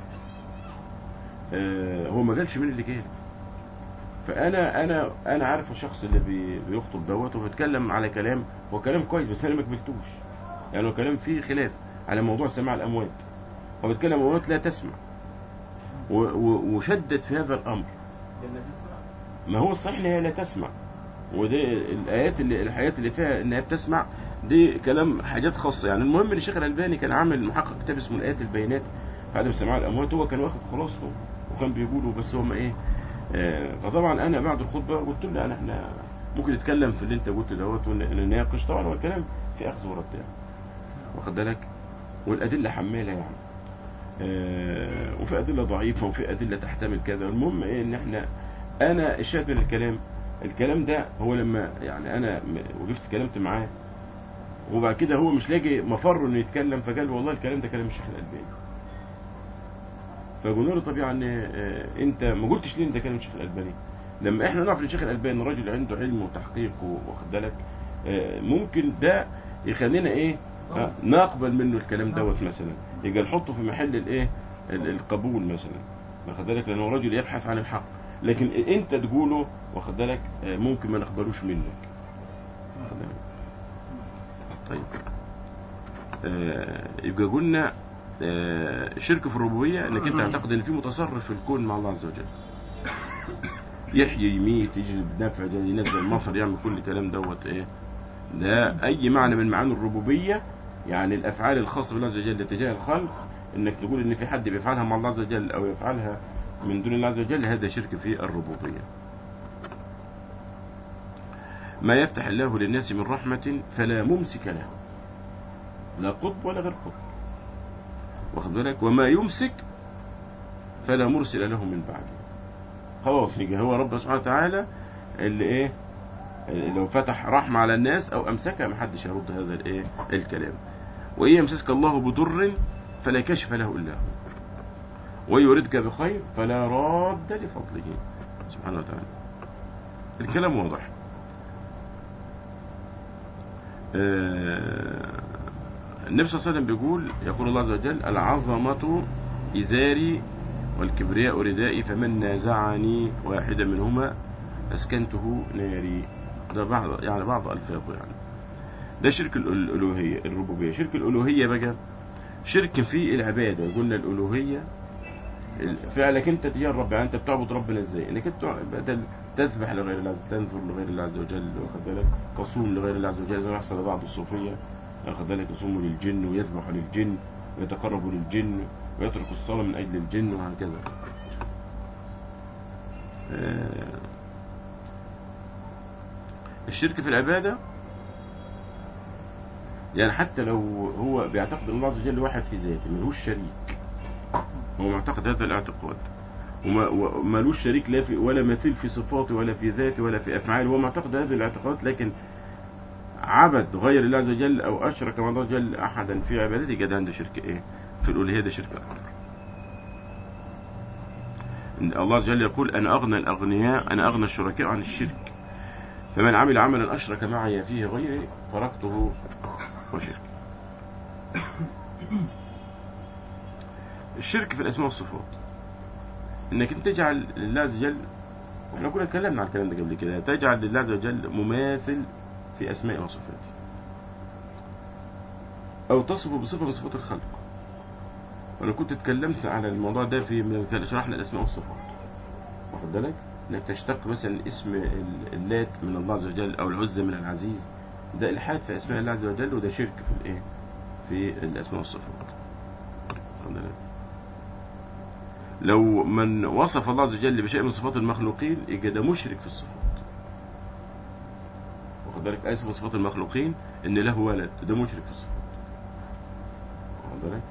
A: آه، هو ما قالش مين اللي قال فانا انا انا عارف الشخص اللي بي- بيخطب دوت وبيتكلم على كلام هو كلام كويس بس انا ما قبلتوش يعني هو كلام فيه خلاف على موضوع سماع الاموات هو بيتكلم عن اموات لا تسمع و- و- وشدد في هذا الامر
D: لأن تسمع
A: ما هو الصحيح ان هي لا تسمع ودي الايات اللي الحاجات اللي فيها انها بتسمع دي كلام حاجات خاصه يعني المهم ان الشيخ الالباني كان عامل محقق كتاب اسمه الايات البينات في عدم سماع الاموات هو كان واخد خلاصته وكان بيقوله بس هم ايه آه فطبعا انا بعد الخطبه قلت له يعني احنا ممكن نتكلم في اللي انت قلته دوت ونناقش طبعا هو الكلام في اخذ ورد يعني واخد بالك والادله حماله يعني آه وفي ادله ضعيفه وفي ادله تحتمل كذا المهم ايه ان احنا انا الشاهد من الكلام الكلام ده هو لما يعني انا م- وقفت اتكلمت معاه وبعد كده هو مش لاقي مفر انه يتكلم فقال لي والله الكلام ده كلام الشيخ الالباني فقلنا له طب يعني آه، انت ما قلتش ليه إن ده كلام الشيخ الالباني لما احنا نعرف ان الشيخ الالباني راجل عنده علم وتحقيق واخد بالك آه، ممكن ده يخلينا ايه آه، نقبل منه الكلام دوت مثلا يبقى نحطه في محل الايه ال- القبول مثلا واخد بالك لانه رجل يبحث عن الحق لكن انت تقوله واخد بالك آه، ممكن ما نقبلوش منك واخد بالك؟ طيب آه، يبقى قلنا آه، الشرك في الربوبيه انك انت تعتقد ان في متصرف في الكون مع الله عز وجل يحيي يميت يجلب نفع ينزل مطر يعمل كل الكلام دوت ايه ده اي معنى من معاني الربوبيه يعني الافعال الخاصه بالله عز وجل تجاه الخلق انك تقول ان في حد بيفعلها مع الله عز وجل او يفعلها من دون الله عز وجل هذا شرك في الربوبيه ما يفتح الله للناس من رحمه فلا ممسك له لا قطب ولا غير قطب واخد بالك وما يمسك فلا مرسل له من بعده خلاص يجي هو رب سبحانه وتعالى اللي ايه اللي لو فتح رحمة على الناس او امسكها محدش يرد هذا الايه الكلام وان يمسسك الله بضر فلا كشف له الا هو ويردك بخير فلا راد لفضله سبحانه وتعالى الكلام واضح آه، النبي صلى الله عليه وسلم بيقول يقول الله عز وجل العظمة إزاري والكبرياء ردائي فمن نازعني واحدا منهما أسكنته ناري ده بعض يعني بعض ألفاظه يعني ده شرك الأل- الألوهية الربوبية شرك الألوهية بقى شرك في العبادة قلنا الألوهية ال- فعلك انت تجاه الرب يعني انت بتعبد ربنا ازاي انك انت بدل تذبح لغير الله عز تنذر لغير الله عز وجل واخد بالك تصوم لغير الله عز وجل زي ما يحصل لبعض الصوفيه واخد بالك يصوموا للجن ويذبحوا للجن ويتقربوا للجن ويتركوا الصلاه من اجل الجن وهكذا آه، الشرك في العباده يعني حتى لو هو بيعتقد ان الله عز وجل واحد في ذاته ملوش شريك هو معتقد هذا الاعتقاد وما- ومالوش شريك لا في ولا مثيل في صفاته ولا في ذاته ولا في افعاله هو معتقد هذا الاعتقاد لكن عبد غير الله عز وجل او اشرك مع الله عز وجل احدا في عبادته يبقى ده عنده شرك ايه؟ في الالوهيه ده شرك اكبر. إن الله عز وجل يقول انا اغنى الاغنياء انا اغنى الشركاء عن الشرك. فمن عمل عملا اشرك معي فيه غيري تركته وشرك. الشرك في الاسماء والصفات. انك انت تجعل لله عز وجل واحنا كنا اتكلمنا عن الكلام ده قبل كده تجعل لله عز وجل مماثل في اسمائه وصفاته او تصفه بصفه من صفات الخلق وانا كنت اتكلمت على الموضوع ده في من كان شرحنا الاسماء والصفات واخد بالك انك تشتق مثلا اسم ال- اللات من الله عز وجل او العزى من العزيز ده الحاد في اسماء الله عز وجل وده شرك في الايه في الاسماء والصفات واخد بالك لو من وصف الله عز وجل بشيء من صفات المخلوقين يبقى ده مشرك في الصفات واخد بالك اي صفه من صفات المخلوقين ان له ولد ده مشرك في الصفات واخد بالك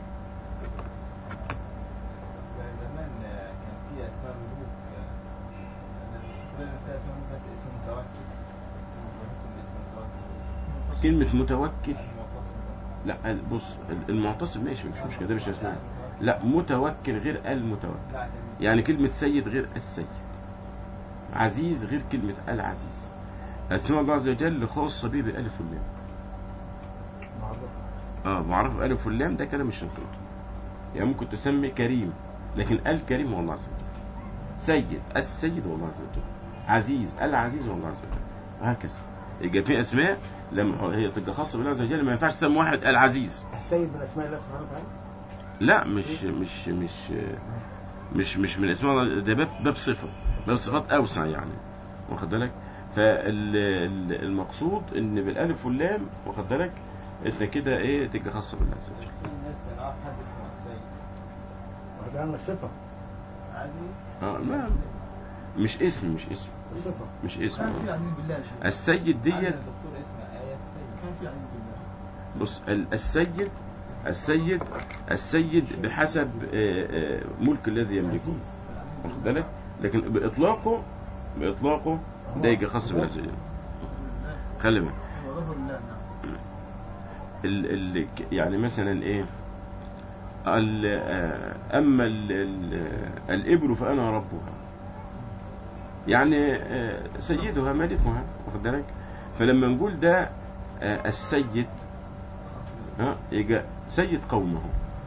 D: يعني زمان آه، كان في اسماء ملوك آه، انا مش فاكر في اسماء ملوك بس اسم متوكل ممكن اسم متوكل
A: كلمه متوكل
D: المعتصم
A: لا ال- بص ال- المعتصم ماشي مش مش كده مش
D: لا،
A: اسمه
D: المتوكل.
A: لا متوكل غير المتوكل
D: لا، عشان
A: يعني كلمة سيد غير السيد عزيز غير كلمة العزيز أسماء الله عز وجل خاصة به بالألف واللام
C: معروف
A: اه معرف بالألف واللام ده كلام الشنقيطي يعني ممكن تسمي كريم لكن الكريم هو الله عز وجل سيد السيد هو الله عز وجل عزيز العزيز هو الله عز وجل وهكذا يبقى في أسماء لما هي تبقى خاصة بالله عز وجل ما ينفعش تسمي واحد العزيز
C: السيد من اسماء الله سبحانه وتعالى
A: لا مش مش مش مش مش من اسماء الله ده باب باب صفه باب صفات اوسع يعني واخد بالك فالمقصود ان بالالف واللام واخد بالك انت كده ايه تبقى خاصه بالله عز وجل
D: في ناس انا اعرف حد اسمه السيد
C: وده عن الصفة
D: عادي
A: اه ما مش اسم مش اسم
C: الصفة
A: مش اسم
B: كان في
A: آه.
B: عزيز بالله يا شيخ
A: السيد
D: عندنا
A: ديت
D: دكتور اسمه آية السيد
B: كان في عزيز بالله
A: بص ال- السيد السيد السيد بحسب آه، آه، ملك الذي يملكه واخد بالك لكن باطلاقه باطلاقه ده يبقى خاص بالله عز وجل خلي بالك
B: هو غفر الله نعم
A: ال ال يعني مثلا ايه ال آه، اما ال ال الابل فانا ربها يعني آه، سيدها مالكها واخد بالك فلما نقول ده آه، السيد ها يبقى سيد قومه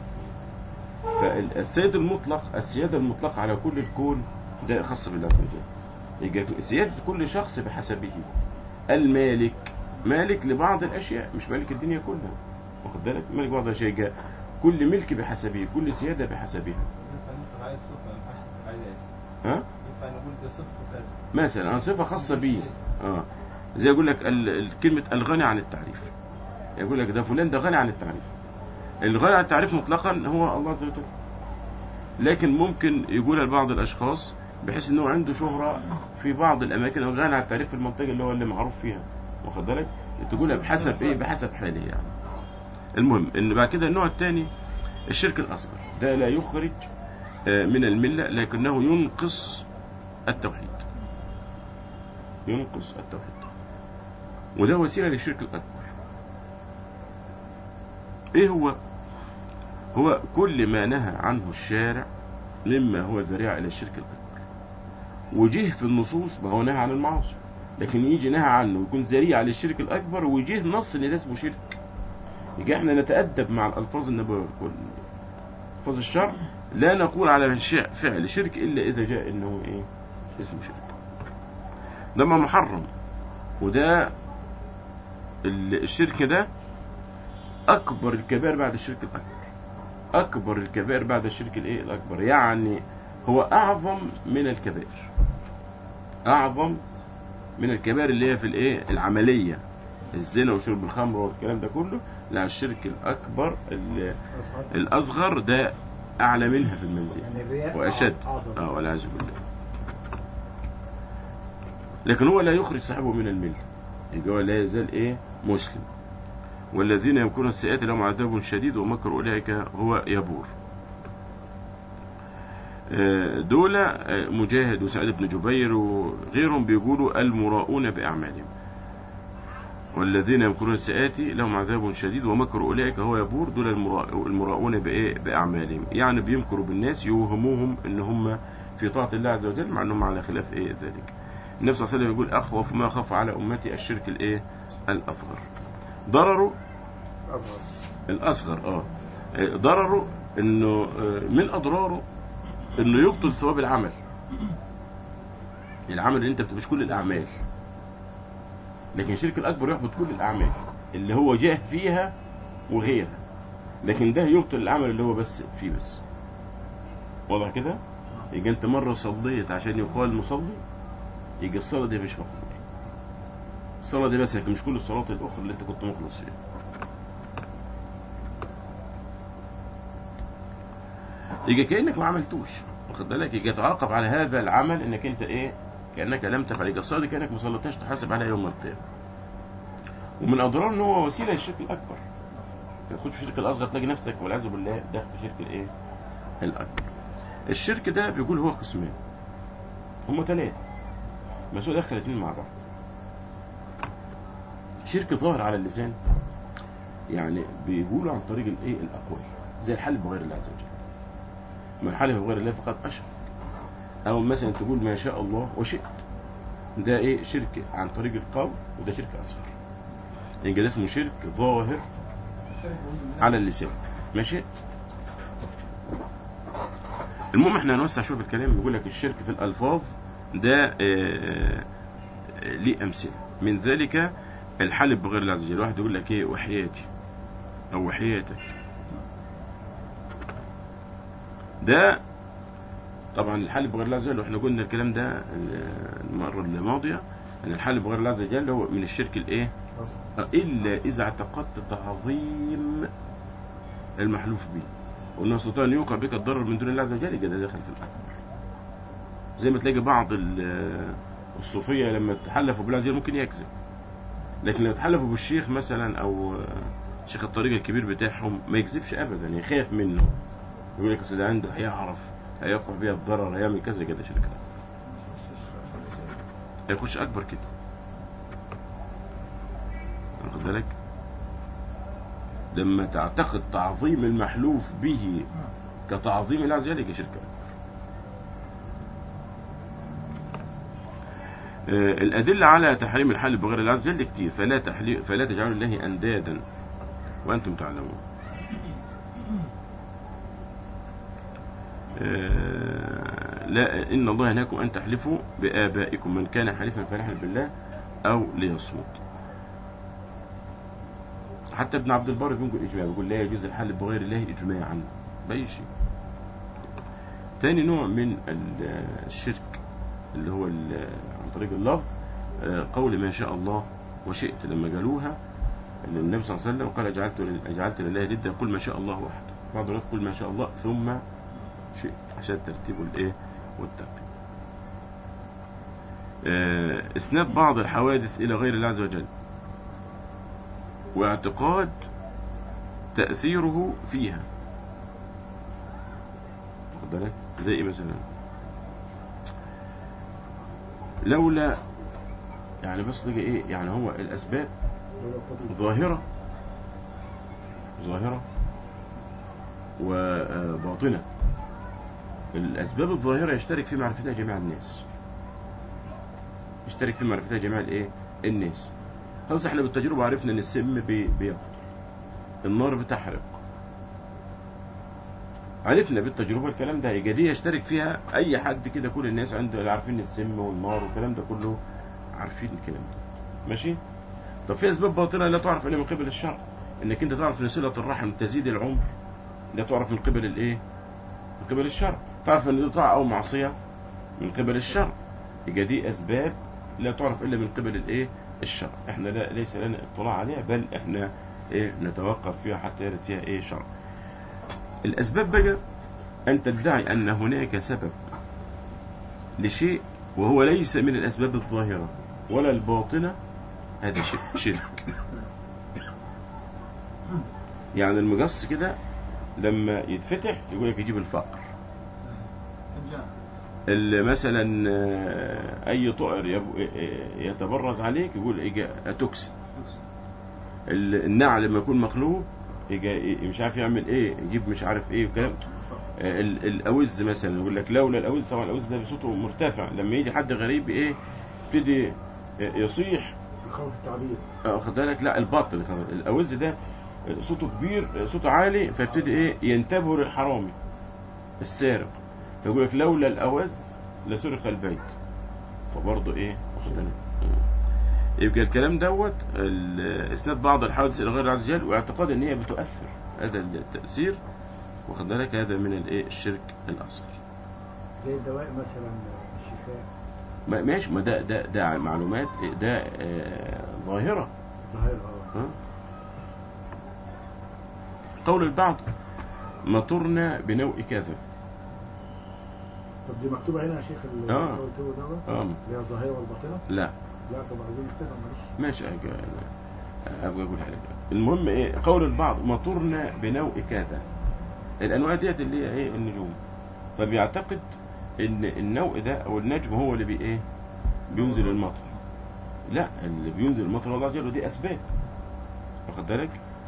A: فالسيد المطلق السيادة المطلقة على كل الكون ده خاص بالله عز وجل يبقى سيادة كل شخص بحسبه المالك مالك لبعض الأشياء مش مالك الدنيا كلها واخد بالك مالك بعض الأشياء يبقى كل ملك بحسبه كل سيادة بحسبها
D: ينفع نكتب عليه الصفة ما ينفعش نكتب عليه اسم
A: ها
D: ينفع نقول ده صفة كذا
A: مثلا صفة خاصة بيه اه زي يقول لك ال- ال- كلمة الغني عن التعريف يقول لك ده فلان ده غني عن التعريف الغني عن التعريف مطلقا هو الله عز وجل لكن ممكن يقولها لبعض الاشخاص بحيث انه عنده شهرة في بعض الاماكن او غني عن التعريف في المنطقة اللي هو اللي معروف فيها واخد بالك تقولها بحسب ايه بحسب حاله يعني المهم ان بعد كده النوع الثاني الشرك الاصغر ده لا يخرج آه، من الملة لكنه ينقص التوحيد ينقص التوحيد وده وسيلة للشرك الأكبر إيه هو؟ هو كل ما نهى عنه الشارع مما هو ذريعة إلى الشرك الأكبر وجه في النصوص ما هو نهى عن المعاصي لكن يجي نهى عنه ويكون ذريعة للشرك الأكبر ويجيه نص إن ده اسمه شرك يجي إحنا نتأدب مع الألفاظ النبوية وال- ألفاظ الشرع لا نقول على شيء- فعل شرك إلا إذا جاء إنه إيه اسمه شرك ده ما محرم وده ال- الشرك ده أكبر الكبائر بعد الشرك الأكبر أكبر الكبائر بعد الشرك الإيه الأكبر يعني هو أعظم من الكبائر أعظم من الكبائر اللي هي في الإيه العملية الزنا وشرب الخمر والكلام ده كله لا الشرك الأكبر ال-
C: أصغر.
A: الأصغر ده أعلى منها في المنزل
C: يعني الرياء
A: وأشد
C: أعظم
A: اه والعياذ بالله لكن هو لا يخرج صاحبه من الملة يبقى هو لا يزال ايه مسلم والذين يمكرون السيئات لهم عذاب شديد ومكر اولئك هو يبور آه، دول آه، مجاهد وسعيد بن جبير وغيرهم بيقولوا المراؤون بأعمالهم والذين يمكرون السيئات لهم عذاب شديد ومكر أولئك هو يبور دول المراء- المراؤون بإيه بأعمالهم يعني بيمكروا بالناس يوهموهم إن هم في طاعة الله عز وجل مع أنهم على خلاف إيه ذلك النبي صلى الله عليه وسلم يقول أخوف ما خاف على أمتي الشرك الإيه الأصغر ضرره
C: أصغر
A: الأصغر آه آه، ضرره إنه آه، من أضراره إنه يبطل ثواب العمل العمل اللي أنت بتبقاش كل الأعمال لكن الشرك الأكبر يحبط كل الأعمال اللي هو جاه فيها وغيرها لكن ده يبطل العمل اللي هو بس فيه بس واضح كده يجي انت مرة صليت عشان يقال مصلي يجي الصلاة دي مش مقبول الصلاة دي بس لكن مش كل الصلاة الأخرى اللي انت كنت مخلص فيها يجي كأنك ما عملتوش واخد بالك يجي يتعاقب على هذا العمل انك انت ايه كأنك لم تفعل يجي الصلاة دي كأنك ما صليتهاش تحاسب عليها يوم القيامة ومن أضرار ان هو وسيلة للشرك الأكبر تخش في الشرك الأصغر تلاقي نفسك والعياذ بالله داخل في شرك الايه الأكبر الشرك ده بيقول هو قسمان هم ثلاثة بس هو داخل الاثنين مع بعض شرك ظاهر على اللسان يعني بيقولوا عن طريق الايه الاقوال زي الحلف بغير الله عز وجل من حلف بغير الله فقد اشرك او مثلا تقول ما شاء الله وشئت ده ايه شرك عن طريق القول وده شرك اصغر يبقى ده اسمه شرك ظاهر على اللسان ماشي المهم احنا هنوسع شويه في الكلام بيقول لك الشرك في الالفاظ ده آه، آه، ليه امثله من ذلك الحلف بغير الله عز وجل واحد يقول لك ايه وحياتي او وحياتك ده طبعا الحلف بغير الله عز وجل واحنا قلنا الكلام ده المره الماضيه ان الحلف بغير الله عز وجل هو من الشرك الايه
C: أصغر.
A: الا اذا اعتقدت تعظيم المحلوف به وانه استطاع ان يوقع بك الضرر من دون الله عز وجل يبقى ده داخل في الاكبر زي ما تلاقي بعض ال- الصوفيه لما تحلفوا بالله عز وجل ممكن يكذب لكن لو تحلفوا بالشيخ مثلا او شيخ الطريق الكبير بتاعهم ما يكذبش ابدا يخاف منه يقول لك اصل ده عنده هيعرف هيقع بيها الضرر هيعمل كذا كده شركه هيخش اكبر كده واخد بالك لما تعتقد تعظيم المحلوف به كتعظيم الله عز وجل يبقى شركه آه، الأدلة على تحريم الحلف بغير الله عز وجل كتير فلا تحلي فلا تجعلوا الله أندادا وأنتم تعلمون آه، لا إن الله ينهاكم أن تحلفوا بآبائكم من كان حليفا فليحلف بالله أو ليصمت حتى ابن عبد البر بينقل إجماع بيقول لا يجوز الحلف بغير الله إجماعا بأي شيء تاني نوع من ال- الشرك اللي هو ال- عن طريق اللفظ آه، قول ما شاء الله وشئت لما قالوها ان النبي صلى الله عليه وسلم قال اجعلت لل- اجعلت لله ندا يقول ما شاء الله وحده بعض الناس يقول ما شاء الله ثم شئت عشان الترتيب والايه والترتيب آه، اسناد بعض الحوادث الى غير الله عز وجل واعتقاد تأثيره فيها واخد بالك زي ايه مثلا لولا يعني بس تيجي ايه يعني هو الاسباب ظاهرة ظاهرة وباطنة الأسباب الظاهرة يشترك في معرفتها جميع الناس يشترك في معرفتها جميع الايه الناس خلاص احنا بالتجربة عرفنا ان السم بي- بيقتل النار بتحرق عرفنا بالتجربه الكلام ده يبقى دي يشترك فيها اي حد كده كل الناس عنده عارفين السم والنار والكلام ده كله عارفين الكلام ده ماشي طب في اسباب باطنه لا تعرف الا من قبل الشرع انك انت تعرف ان صله الرحم تزيد العمر لا تعرف من قبل الايه من قبل الشرع تعرف ان دي طاعه او معصيه من قبل الشرع يبقى دي اسباب لا تعرف الا من قبل الايه الشرع احنا لا ليس لنا اطلاع عليها بل احنا ايه نتوقف فيها حتى يرد فيها ايه شرع الاسباب بقى ان تدعي ان هناك سبب لشيء وهو ليس من الاسباب الظاهره ولا الباطنه هذا شرك شرك يعني المقص كده لما يتفتح يقول لك يجيب الفقر
B: فنجان
A: اللي مثلا آه، اي طائر يب- آه، يتبرز عليك يقول يجي اتوكسي ال- النعل لما يكون مقلوب يجي مش عارف يعمل ايه يجيب مش عارف ايه وكلام آه، ال- الاوز مثلا يقول لك لولا الاوز طبعا الاوز ده صوته مرتفع لما يجي حد غريب ايه يبتدي يصيح
C: خوف التعبير
A: آه، واخد بالك لا الباطل كمان. الاوز ده صوته كبير صوته عالي فيبتدي ايه ينتبه للحرامي السارق فيقول لك لولا الاوز لسرق البيت فبرضه ايه واخد بالك آه. يبقى الكلام دوت ال- اسناد بعض الحوادث الى غير الله عز وجل واعتقاد ان هي بتؤثر هذا التاثير واخد بالك هذا من الايه الشرك الاصغر
C: زي الدواء مثلا الشفاء
A: ما- ماشي ما ده ده ده معلومات ده آه، ظاهره
C: ظاهر اه
A: ها؟ قول البعض مطرنا بنوء كذا
C: طب دي مكتوبه هنا يا شيخ اللي
A: آه.
C: قلته دوت
A: اه
C: اللي هي الظاهره والباطنه
A: لا
C: لا طب عايزين نكتبها معلش
A: ماشي أجي ابغى اقول حاجه المهم ايه قول البعض مطرنا بنوء كذا الانواع ديت اللي هي ايه النجوم فبيعتقد ان النوء ده او النجم هو اللي بي ايه بينزل المطر لا اللي بينزل المطر والله عز وجل دي اسباب واخد بالك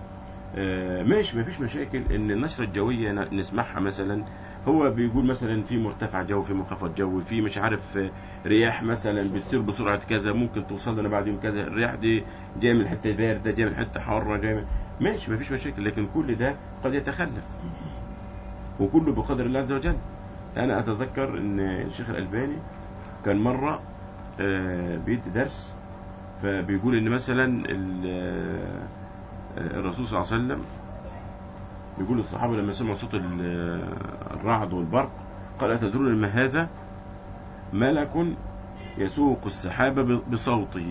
A: آه ماشي مفيش مشاكل ان النشره الجويه ن- نسمعها مثلا هو بيقول مثلا في مرتفع جو في منخفض جو في مش عارف آه، رياح مثلا بتسير بسرعه كذا ممكن توصل لنا بعد يوم كذا الرياح دي جايه من حته بارده جايه من حته حاره جايه من... ماشي مفيش مشاكل لكن كل ده قد يتخلف وكله بقدر الله عز وجل انا اتذكر ان الشيخ الالباني كان مره آه، بيدي درس فبيقول ان مثلا ال- آه، الرسول صلى الله عليه وسلم بيقول للصحابه لما سمعوا صوت ال- الرعد والبرق قال اتدرون ما هذا ملك يسوق السحاب ب- بصوته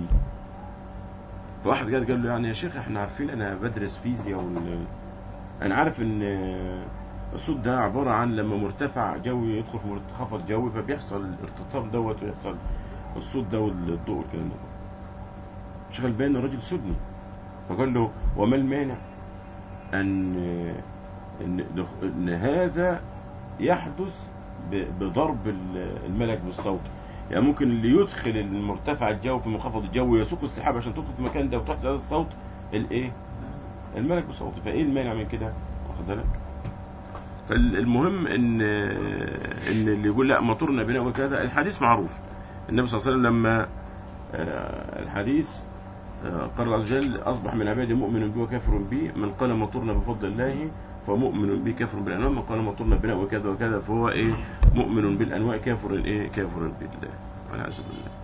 A: فواحد قال قال له يعني يا شيخ احنا عارفين انا بدرس فيزياء وال... انا عارف ان الصوت ده عبارة عن لما مرتفع جوي يدخل في منخفض جوي فبيحصل الارتطام دوت ويحصل الصوت ده والضوء والكلام ده الشيخ الباني راجل سدني فقال له وما المانع ان ان, ان هذا يحدث ب- بضرب ال- الملك بالصوت يعني ممكن اللي يدخل المرتفع الجوي في منخفض الجوي يسوق السحاب عشان تدخل في المكان ده وتحدث هذا الصوت الايه الملك بصوته فايه المانع من كده واخد بالك فالمهم ان ان اللي يقول لا مطرنا بناء وكذا الحديث معروف النبي صلى الله عليه وسلم لما آه، الحديث آه، قال الله عز وجل اصبح من عبادي مؤمن بي وكافر بي من قال مطرنا بفضل الله فمؤمن بي كافر بالانواع من قال مطرنا بناء وكذا وكذا فهو ايه مؤمن بالانواع كافر ايه كافر بالله والعياذ بالله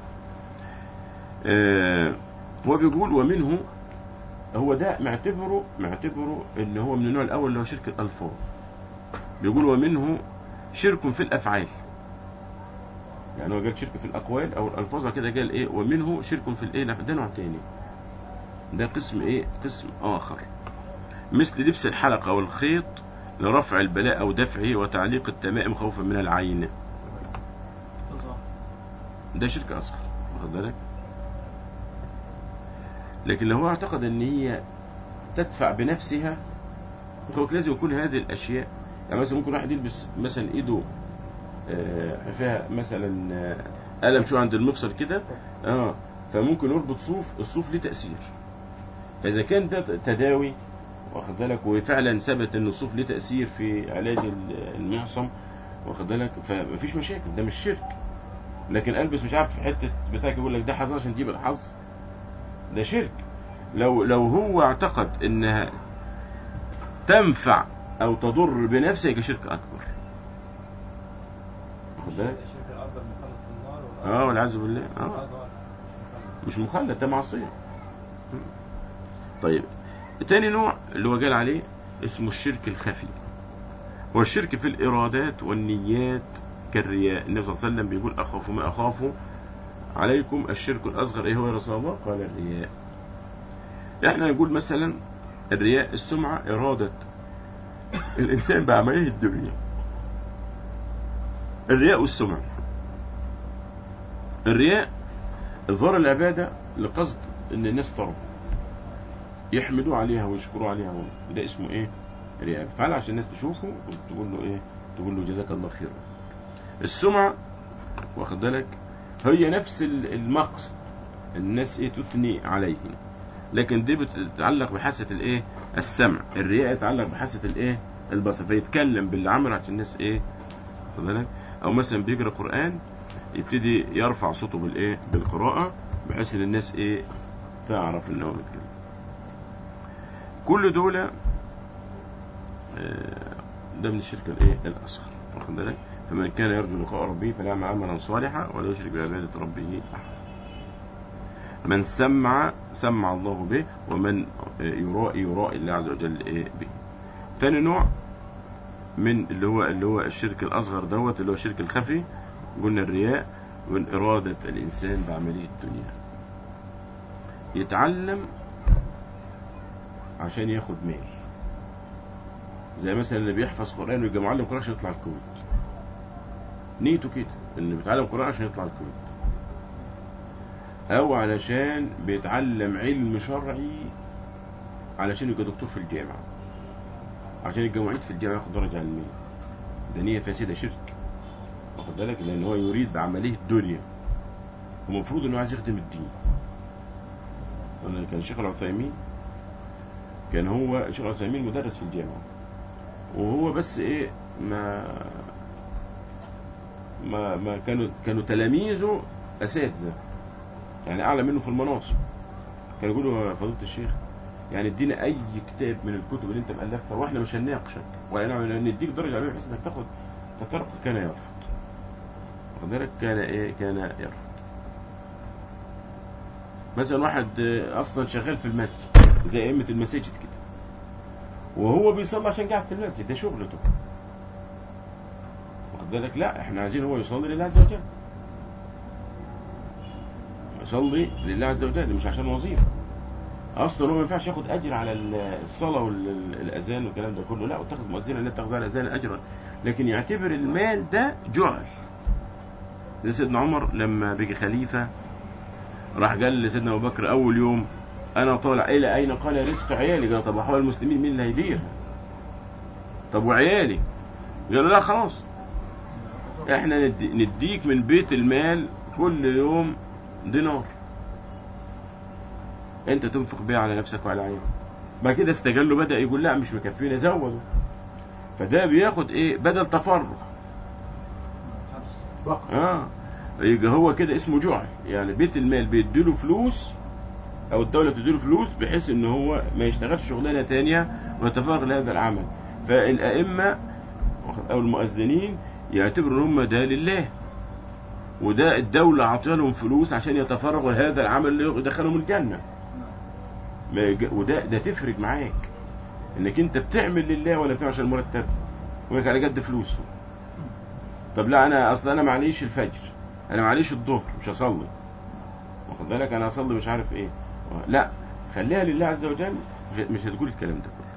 A: آه، هو بيقول ومنه هو ده معتبره معتبره ان هو من النوع الاول اللي هو شرك الالفاظ بيقول ومنه شرك في الافعال يعني هو قال شرك في الاقوال او الالفاظ بعد كده قال ايه ومنه شرك في الايه لا، ده نوع تاني ده قسم ايه قسم اخر مثل لبس الحلقه او الخيط لرفع البلاء او دفعه وتعليق التمائم خوفا من العين
B: صح
A: ده شرك اصغر واخد بالك لكن لو هو اعتقد ان هي تدفع بنفسها هو لازم يكون هذه الاشياء يعني مثلا ممكن واحد يلبس مثلا ايده آه، فيها مثلا آه، قلم شو عند المفصل كده اه فممكن يربط صوف الصوف ليه تاثير فاذا كان ده تداوي واخد بالك وفعلا ثبت ان الصوف ليه تاثير في علاج ال- المعصم واخد بالك فمفيش مشاكل ده مش شرك لكن البس مش عارف حته بتاعك يقول لك ده حظ عشان تجيب الحظ ده شرك لو لو هو اعتقد انها تنفع او تضر بنفسك يبقى شرك اكبر واخد بالك
D: الشرك الأكبر مخلص في النار
A: اه والعياذ بالله اه
D: الأصغر
A: مش مخلد ده معصيه طيب تاني نوع اللي هو قال عليه اسمه الشرك الخفي هو الشرك في الارادات والنيات كالرياء النبي صلى الله عليه وسلم بيقول اخاف ما اخاف عليكم الشرك الاصغر ايه هو يا رسول الله قال الرياء احنا نقول مثلا الرياء السمعه اراده الانسان بعمليه الدنيا الرياء والسمعه الرياء إظهار العبادة لقصد إن الناس ترى يحمدوا عليها ويشكروا عليها ده اسمه إيه؟ رياء فعل عشان الناس تشوفه وتقول له إيه؟ تقول له جزاك الله خيرا السمعة واخد بالك هي نفس ال- المقصد الناس إيه تثني عليه لكن دي بتتعلق بحاسة الإيه؟ السمع الرياء يتعلق بحاسة الإيه؟ البصر فيتكلم باللي عمله عشان الناس إيه؟ واخد بالك أو مثلا بيقرأ قرآن يبتدي يرفع صوته بالايه بالقراءة بحيث ان الناس ايه تعرف ان هو بيتكلم كل دول آه، ده من الشرك الايه الاصغر واخد بالك فمن كان يرجو لقاء ربه فليعمل عملا صالحا ولا يشرك بعبادة ربه احد من سمع سمع الله به ومن آه، يرائي يرائي الله عز وجل ايه به ثاني نوع من اللي هو اللي هو الشرك الاصغر دوت اللي هو الشرك الخفي قلنا الرياء من إرادة الإنسان بعملية الدنيا يتعلم عشان ياخد مال زي مثلا اللي بيحفظ قرآن ويبقى معلم قرآن عشان يطلع الكويت نيته كده إنه بيتعلم قرآن عشان يطلع الكويت أو علشان بيتعلم علم شرعي علشان يبقى دكتور في الجامعة عشان يبقى معيد في الجامعة ياخد درجة علمية ده نية فاسدة شرك واخد بالك لان هو يريد بعمليه الدنيا ومفروض انه عايز يخدم الدين قلنا كان الشيخ العثيمين كان هو الشيخ العثيمين مدرس في الجامعه وهو بس ايه ما ما ما كانوا كانوا تلاميذه اساتذه يعني اعلى منه في المناصب كانوا يقولوا يا فضيله الشيخ يعني ادينا اي كتاب من الكتب اللي انت مالفها واحنا مش هنناقشك ولا نديك درجه علميه بحيث انك تاخد تترقى كان يرفض واخد بالك كان ايه كان يرفض مثلا واحد آه، اصلا شغال في المسجد زي ائمه المساجد كده وهو بيصلي عشان قاعد في المسجد ده شغلته واخد بالك لا احنا عايزين هو يصلي لله عز وجل يصلي لله عز وجل مش عشان وظيفه اصلا هو ما ينفعش ياخد اجر على الصلاه والاذان والكلام ده كله لا واتخذ مؤذنا لا تاخذ على الاذان اجرا لكن يعتبر المال ده جعل زي سيدنا عمر لما بقي خليفة راح قال لسيدنا أبو بكر أول يوم أنا طالع إلى أين قال رزق عيالي قال طب أحوال المسلمين مين اللي هيدير طب وعيالي قالوا لا خلاص احنا ندي نديك من بيت المال كل يوم دينار انت تنفق بيه على نفسك وعلى عيالك بعد كده استجلوا بدأ يقول لا مش مكفينا زودوا فده بياخد ايه بدل تفرغ
C: وقف
A: اه يبقى هو كده اسمه جعل يعني بيت المال بيديله فلوس او الدولة بتديله فلوس بحيث ان هو ما يشتغلش شغلانة تانية ويتفرغ لهذا العمل فالائمة او المؤذنين يعتبروا ان هم ده لله وده الدولة عطيها لهم فلوس عشان يتفرغوا لهذا العمل اللي يدخلهم الجنة ما يج- وده ده تفرق معاك انك انت بتعمل لله ولا بتعمل عشان المرتب وياك على قد فلوسه طب لا انا اصل انا معليش الفجر انا معليش الظهر مش هصلي واخد بالك انا هصلي مش عارف ايه لا خليها لله عز وجل مش- مش هتقول الكلام ده كله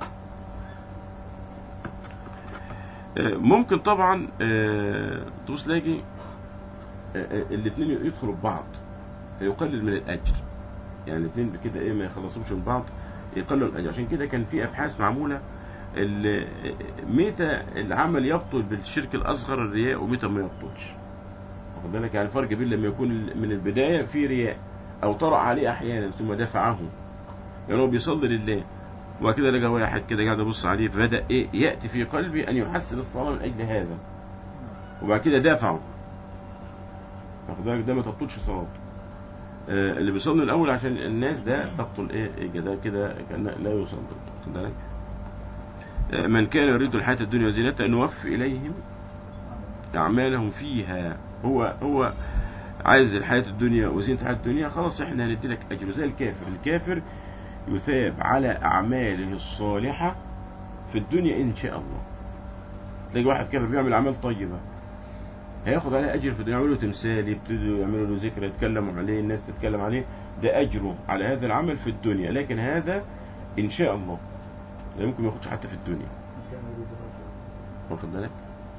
A: آه، ممكن طبعا آه، تبص تلاقي الاثنين يدخلوا ببعض فيقلل من الاجر يعني الاثنين بكده ايه ما يخلصوش من بعض يقللوا الاجر عشان كده كان في ابحاث معموله ال- متى العمل يبطل بالشرك الاصغر الرياء ومتى ما يبطلش واخد بالك يعني الفرق بين لما يكون من البدايه في رياء او طرأ عليه احيانا ثم دفعه يعني هو بيصلي لله وبعد كده لقى واحد كده قاعد يبص عليه فبدا ايه ياتي في قلبي ان يحسن الصلاه من اجل هذا وبعد كده دافعه واخد بالك ده ما تبطلش صلاته آه، اللي بيصلي الاول عشان الناس ده تبطل ايه إيه ده كده كان لا يصلي واخد بالك من كان يريد الحياة الدنيا وزينتها نوفي إليهم أعمالهم فيها هو هو عايز الحياة الدنيا وزينة الحياة الدنيا خلاص احنا هندي لك أجر زي الكافر الكافر يثاب على أعماله الصالحة في الدنيا إن شاء الله تلاقي واحد كافر بيعمل أعمال طيبة هياخد عليه أجر في الدنيا يعملوا له تمثال يبتدوا يعملوا له ذكر يتكلموا عليه الناس تتكلم عليه ده أجره على هذا العمل في الدنيا لكن هذا إن شاء الله لا يمكن ما ياخدش حتى في الدنيا واخد بالك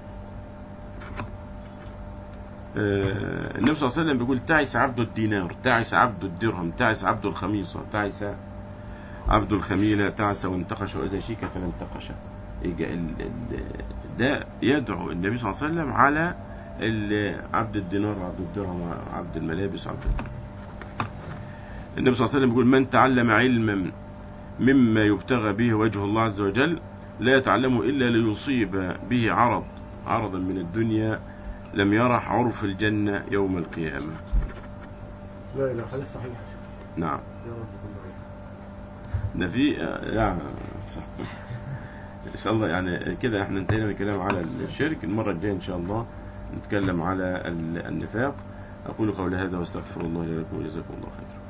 A: آه، النبي صلى الله عليه وسلم بيقول تعس عبد الدينار تعس عبد الدرهم تعس عبد الخميصة تعس عبد الخميلة تعس وانتقش وإذا شيك فلا انتقش يجي ال- ال- ده يدعو النبي صلى الله عليه وسلم على ال- عبد الدينار وعبد الدرهم وعبد الملابس وعبد النبي صلى الله عليه وسلم بيقول من تعلم علما مما يبتغى به وجه الله عز وجل لا يتعلمه إلا ليصيب به عرض عرضا من الدنيا لم يرح عرف الجنة يوم القيامة
C: لا لا حديث صحيح
A: نعم
C: يا رب تكون ضعيف
A: ده في آه، نعم صح ان شاء الله يعني كده احنا انتهينا من الكلام على الشرك المرة الجاية ان شاء الله نتكلم على ال- النفاق اقول قولي هذا واستغفر الله لي ولكم وجزاكم الله خيرا